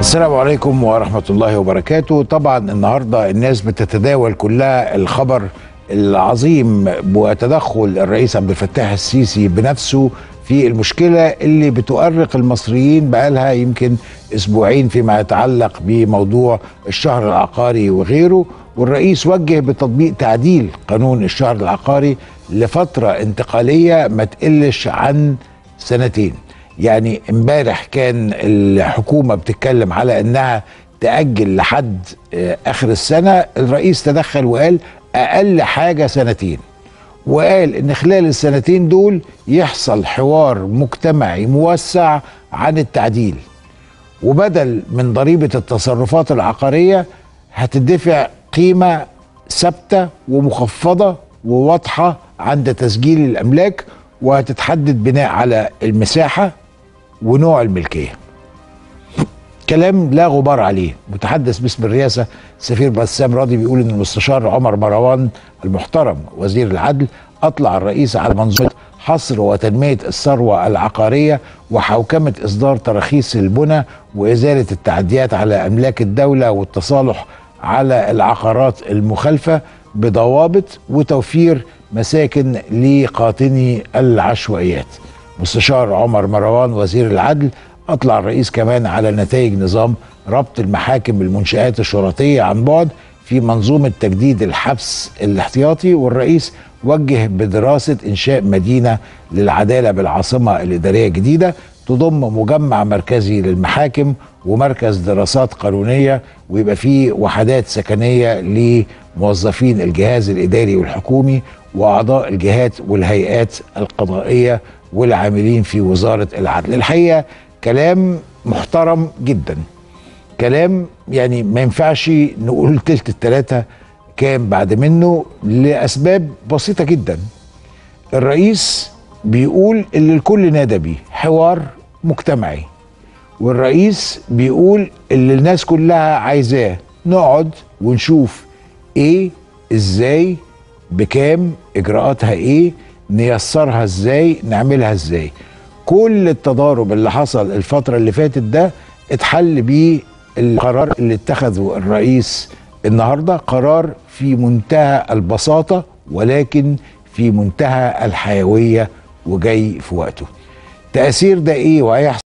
السلام عليكم ورحمة الله وبركاته طبعا النهاردة الناس بتتداول كلها الخبر العظيم وتدخل الرئيس عبد الفتاح السيسي بنفسه في المشكلة اللي بتؤرق المصريين بقالها يمكن أسبوعين فيما يتعلق بموضوع الشهر العقاري وغيره والرئيس وجه بتطبيق تعديل قانون الشهر العقاري لفترة انتقالية ما تقلش عن سنتين يعني امبارح كان الحكومه بتتكلم على انها تاجل لحد آه، اخر السنه الرئيس تدخل وقال اقل حاجه سنتين وقال ان خلال السنتين دول يحصل حوار مجتمعي موسع عن التعديل وبدل من ضريبه التصرفات العقاريه هتدفع قيمه ثابته ومخفضه وواضحه عند تسجيل الاملاك وهتتحدد بناء على المساحه ونوع الملكيه كلام لا غبار عليه متحدث باسم الرئاسه سفير بسام راضي بيقول ان المستشار عمر مروان المحترم وزير العدل اطلع الرئيس على منظومه حصر وتنميه الثروه العقاريه وحوكمه اصدار تراخيص البنى وازاله التعديات على املاك الدوله والتصالح على العقارات المخالفه بضوابط وتوفير مساكن لقاطني العشوائيات مستشار عمر مروان وزير العدل اطلع الرئيس كمان على نتائج نظام ربط المحاكم بالمنشآت الشرطية عن بعد في منظومة تجديد الحبس الاحتياطي والرئيس وجه بدراسة إنشاء مدينة للعدالة بالعاصمة الإدارية الجديدة تضم مجمع مركزي للمحاكم ومركز دراسات قانونية ويبقى فيه وحدات سكنية لموظفين الجهاز الإداري والحكومي وأعضاء الجهات والهيئات القضائية والعاملين في وزارة العدل الحقيقة كلام محترم جدا كلام يعني ما ينفعش نقول تلت التلاتة كام بعد منه لأسباب بسيطة جدا الرئيس بيقول اللي الكل نادى بيه حوار مجتمعي والرئيس بيقول اللي الناس كلها عايزاه نقعد ونشوف ايه ازاي بكام اجراءاتها ايه نيسرها ازاي نعملها ازاي كل التضارب اللي حصل الفترة اللي فاتت ده اتحل بيه القرار اللي اتخذه الرئيس النهارده قرار في منتهى البساطة ولكن في منتهى الحيوية وجاي في وقته تأثير ده ايه وهيحصل